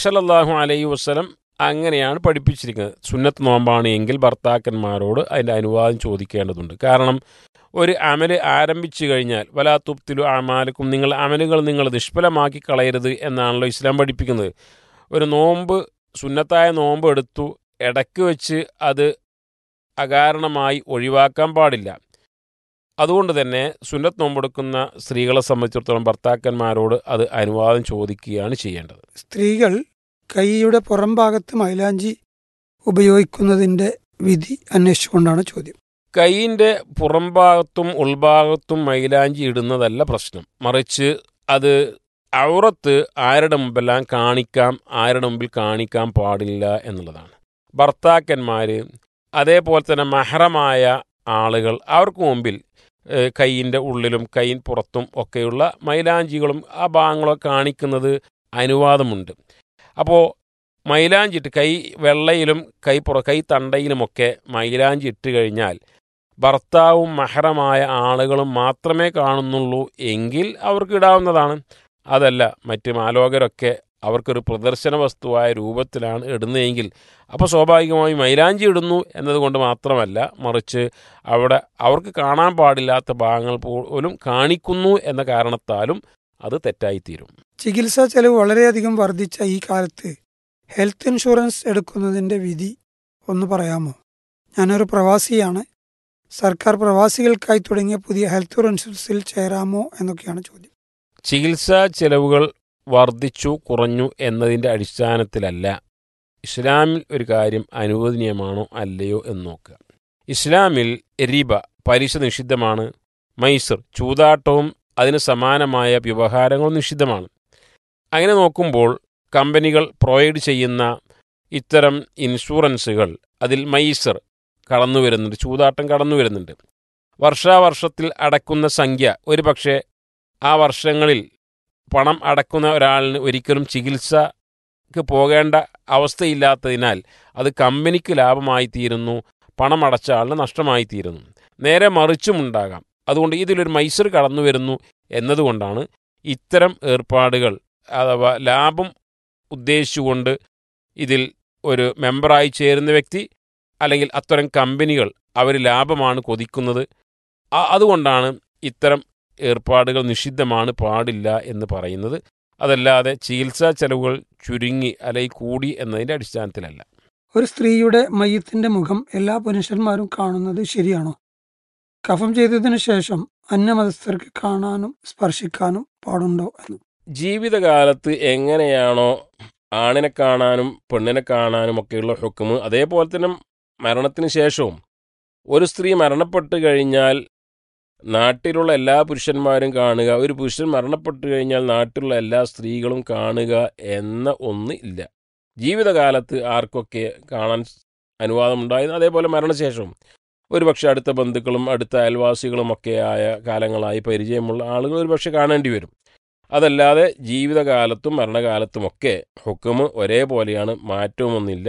നബ്സല്ലാഹു അലൈഹി വസ്ലം അങ്ങനെയാണ് പഠിപ്പിച്ചിരിക്കുന്നത് സുന്നത്ത് നോമ്പാണ് എങ്കിൽ ഭർത്താക്കന്മാരോട് അതിൻ്റെ അനുവാദം ചോദിക്കേണ്ടതുണ്ട് കാരണം ഒരു അമല് ആരംഭിച്ചു കഴിഞ്ഞാൽ വലാ തുപ്തിലു അമാലക്കും നിങ്ങൾ അമലുകൾ നിങ്ങൾ നിഷ്ഫലമാക്കി കളയരുത് എന്നാണല്ലോ ഇസ്ലാം പഠിപ്പിക്കുന്നത് ഒരു നോമ്പ് സുന്നത്തായ നോമ്പ് എടുത്തു ഇടയ്ക്ക് വെച്ച് അത് അകാരണമായി ഒഴിവാക്കാൻ പാടില്ല അതുകൊണ്ട് തന്നെ സുന്നത്ത് നോമ്പെടുക്കുന്ന സ്ത്രീകളെ സംബന്ധിച്ചിടത്തോളം ഭർത്താക്കന്മാരോട് അത് അനുവാദം ചോദിക്കുകയാണ് ചെയ്യേണ്ടത് സ്ത്രീകൾ കൈയുടെ പുറം ഭാഗത്ത് മൈലാഞ്ചി ഉപയോഗിക്കുന്നതിന്റെ വിധി അന്വേഷിച്ചുകൊണ്ടാണ് ചോദ്യം കൈയിൻ്റെ പുറംഭാഗത്തും ഉൾഭാഗത്തും മൈലാഞ്ചി ഇടുന്നതല്ല പ്രശ്നം മറിച്ച് അത് ഔറത്ത് ആരുടെ മുമ്പെല്ലാം കാണിക്കാം ആരുടെ മുമ്പിൽ കാണിക്കാൻ പാടില്ല എന്നുള്ളതാണ് ഭർത്താക്കന്മാർ അതേപോലെ തന്നെ മഹറമായ ആളുകൾ അവർക്ക് മുമ്പിൽ കൈയിൻ്റെ ഉള്ളിലും കൈ പുറത്തും ഒക്കെയുള്ള മൈലാഞ്ചികളും ആ ഭാഗങ്ങളൊക്കെ കാണിക്കുന്നത് അനുവാദമുണ്ട് അപ്പോൾ മൈലാഞ്ചി ഇട്ട് കൈ വെള്ളയിലും കൈ പുറ കൈ തണ്ടയിലുമൊക്കെ മൈലാഞ്ചി ഇട്ട് കഴിഞ്ഞാൽ ഭർത്താവും മഹറമായ ആളുകളും മാത്രമേ കാണുന്നുള്ളൂ എങ്കിൽ അവർക്ക് ഇടാവുന്നതാണ് അതല്ല മറ്റ് മാലോകരൊക്കെ അവർക്കൊരു പ്രദർശന വസ്തുവായ രൂപത്തിലാണ് ഇടുന്നതെങ്കിൽ അപ്പോൾ സ്വാഭാവികമായും മൈലാഞ്ചി ഇടുന്നു എന്നതുകൊണ്ട് മാത്രമല്ല മറിച്ച് അവിടെ അവർക്ക് കാണാൻ പാടില്ലാത്ത ഭാഗങ്ങൾ പോലും കാണിക്കുന്നു എന്ന കാരണത്താലും അത് തെറ്റായിത്തീരും ചികിത്സാ ചെലവ് വളരെയധികം വർദ്ധിച്ച ഈ കാലത്ത് ഹെൽത്ത് ഇൻഷുറൻസ് എടുക്കുന്നതിന്റെ വിധി ഒന്ന് പറയാമോ ഞാനൊരു പ്രവാസിയാണ് സർക്കാർ പ്രവാസികൾക്കായി തുടങ്ങിയ പുതിയ ഹെൽത്ത് ഇൻഷുറൻസിൽ ചേരാമോ എന്നൊക്കെയാണ് ചോദ്യം ചികിത്സാ ചെലവുകൾ വർദ്ധിച്ചു കുറഞ്ഞു എന്നതിൻ്റെ അടിസ്ഥാനത്തിലല്ല ഇസ്ലാമിൽ ഒരു കാര്യം അനുവദനീയമാണോ അല്ലയോ എന്ന് നോക്കുക ഇസ്ലാമിൽ റിബ പലിശ നിഷിദ്ധമാണ് മൈസർ ചൂതാട്ടവും അതിന് സമാനമായ വ്യവഹാരങ്ങളും നിഷിദ്ധമാണ് അങ്ങനെ നോക്കുമ്പോൾ കമ്പനികൾ പ്രൊവൈഡ് ചെയ്യുന്ന ഇത്തരം ഇൻഷുറൻസുകൾ അതിൽ മൈസർ കടന്നു വരുന്നുണ്ട് ചൂതാട്ടം കടന്നു വരുന്നുണ്ട് വർഷാവർഷത്തിൽ അടക്കുന്ന സംഖ്യ ഒരു പക്ഷേ ആ വർഷങ്ങളിൽ പണം അടക്കുന്ന ഒരാളിന് ഒരിക്കലും ചികിത്സക്ക് പോകേണ്ട അവസ്ഥയില്ലാത്തതിനാൽ അത് കമ്പനിക്ക് ലാഭമായി തീരുന്നു പണം അടച്ച ആളിന് നഷ്ടമായി തീരുന്നു നേരെ മറിച്ചുമുണ്ടാകാം അതുകൊണ്ട് ഇതിലൊരു മൈസൂർ കടന്നു വരുന്നു എന്നതുകൊണ്ടാണ് ഇത്തരം ഏർപ്പാടുകൾ അഥവാ ലാഭം ഉദ്ദേശിച്ചുകൊണ്ട് ഇതിൽ ഒരു മെമ്പറായി ചേരുന്ന വ്യക്തി അല്ലെങ്കിൽ അത്തരം കമ്പനികൾ അവർ ലാഭമാണ് കൊതിക്കുന്നത് അതുകൊണ്ടാണ് ഇത്തരം ഏർപ്പാടുകൾ നിഷിദ്ധമാണ് പാടില്ല എന്ന് പറയുന്നത് അതല്ലാതെ ചികിത്സാ ചെലവുകൾ ചുരുങ്ങി അല്ലെങ്കിൽ കൂടി എന്നതിൻ്റെ അടിസ്ഥാനത്തിലല്ല ഒരു സ്ത്രീയുടെ മയ്യത്തിന്റെ മുഖം എല്ലാ പുരുഷന്മാരും കാണുന്നത് ശരിയാണോ കഫം ചെയ്തതിനു ശേഷം അന്യമതസ്ഥർക്ക് കാണാനും സ്പർശിക്കാനും പാടുണ്ടോ എന്ന് ജീവിതകാലത്ത് എങ്ങനെയാണോ ആണിനെ കാണാനും പെണ്ണിനെ കാണാനും ഒക്കെയുള്ള ഹുക്കുമ് അതേപോലെ തന്നെ മരണത്തിന് ശേഷവും ഒരു സ്ത്രീ മരണപ്പെട്ട് കഴിഞ്ഞാൽ നാട്ടിലുള്ള എല്ലാ പുരുഷന്മാരും കാണുക ഒരു പുരുഷൻ മരണപ്പെട്ടു കഴിഞ്ഞാൽ നാട്ടിലുള്ള എല്ലാ സ്ത്രീകളും കാണുക എന്ന ഒന്ന് ഇല്ല ജീവിതകാലത്ത് ആർക്കൊക്കെ കാണാൻ അനുവാദമുണ്ടായിരുന്നു അതേപോലെ മരണശേഷവും ഒരുപക്ഷെ അടുത്ത ബന്ധുക്കളും അടുത്ത അയൽവാസികളും ഒക്കെ ആയ കാലങ്ങളായി പരിചയമുള്ള ആളുകൾ ഒരുപക്ഷെ കാണേണ്ടി വരും അതല്ലാതെ ജീവിതകാലത്തും മരണകാലത്തുമൊക്കെ ഹുക്കുമ് ഒരേപോലെയാണ് മാറ്റവുമൊന്നുമില്ല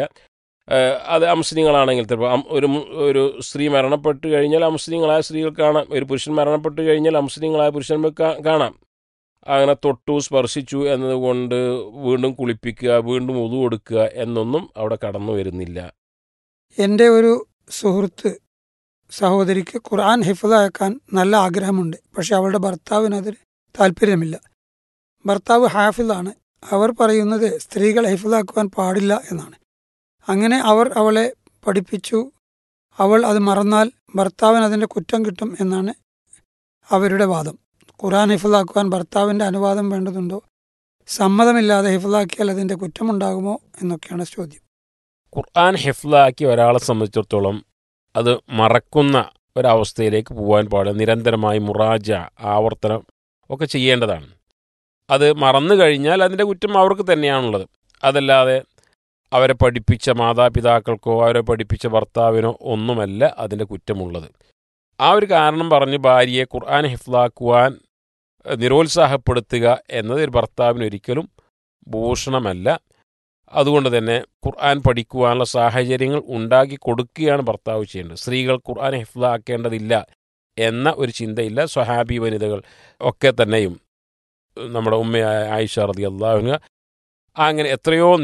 അത് അമുസ്ലിങ്ങളാണെങ്കിൽ ചിലപ്പോൾ ഒരു ഒരു സ്ത്രീ മരണപ്പെട്ട് കഴിഞ്ഞാൽ അമുസ്ലിങ്ങളായ സ്ത്രീകൾ കാണാം ഒരു പുരുഷൻ മരണപ്പെട്ട് കഴിഞ്ഞാൽ അമുസ്ലിങ്ങളായ പുരുഷന്മാർ കാണാം അങ്ങനെ തൊട്ടു സ്പർശിച്ചു എന്നതുകൊണ്ട് വീണ്ടും കുളിപ്പിക്കുക വീണ്ടും ഒതു കൊടുക്കുക എന്നൊന്നും അവിടെ കടന്നു വരുന്നില്ല എൻ്റെ ഒരു സുഹൃത്ത് സഹോദരിക്ക് ഖുർആൻ ഹിഫതാക്കാൻ നല്ല ആഗ്രഹമുണ്ട് പക്ഷെ അവളുടെ ഭർത്താവിന് അതിന് താല്പര്യമില്ല ഭർത്താവ് ഹാഫിലാണ് അവർ പറയുന്നത് സ്ത്രീകൾ ഹിഫതാക്കുവാൻ പാടില്ല എന്നാണ് അങ്ങനെ അവർ അവളെ പഠിപ്പിച്ചു അവൾ അത് മറന്നാൽ ഭർത്താവിന് അതിൻ്റെ കുറ്റം കിട്ടും എന്നാണ് അവരുടെ വാദം ഖുറാൻ ഹിഫലാക്കുവാൻ ഭർത്താവിൻ്റെ അനുവാദം വേണ്ടതുണ്ടോ സമ്മതമില്ലാതെ ഹിഫലാക്കിയാൽ അതിൻ്റെ കുറ്റമുണ്ടാകുമോ എന്നൊക്കെയാണ് ചോദ്യം ഖുർആൻ ഹിഫ്ലാക്കി ഒരാളെ സംബന്ധിച്ചിടത്തോളം അത് മറക്കുന്ന ഒരവസ്ഥയിലേക്ക് പോകാൻ പാടില്ല നിരന്തരമായി മുറാജ ആവർത്തനം ഒക്കെ ചെയ്യേണ്ടതാണ് അത് മറന്നു കഴിഞ്ഞാൽ അതിൻ്റെ കുറ്റം അവർക്ക് തന്നെയാണുള്ളത് അതല്ലാതെ അവരെ പഠിപ്പിച്ച മാതാപിതാക്കൾക്കോ അവരെ പഠിപ്പിച്ച ഭർത്താവിനോ ഒന്നുമല്ല അതിൻ്റെ കുറ്റമുള്ളത് ആ ഒരു കാരണം പറഞ്ഞ് ഭാര്യയെ ഖുർആൻ ഹിഫ്ലാക്കുവാൻ നിരോത്സാഹപ്പെടുത്തുക എന്നത് ഒരു ഭർത്താവിന് ഒരിക്കലും ഭൂഷണമല്ല അതുകൊണ്ട് തന്നെ ഖുർആൻ പഠിക്കുവാനുള്ള സാഹചര്യങ്ങൾ ഉണ്ടാക്കി കൊടുക്കുകയാണ് ഭർത്താവ് ചെയ്യേണ്ടത് സ്ത്രീകൾ ഖുർആൻ ഹിഫ്ലാക്കേണ്ടതില്ല എന്ന ഒരു ചിന്തയില്ല സ്വഹാബി വനിതകൾ ഒക്കെ തന്നെയും നമ്മുടെ ഉമ്മയായ ആയിഷ റതി അള്ളാഹുന അങ്ങനെ എത്രയോ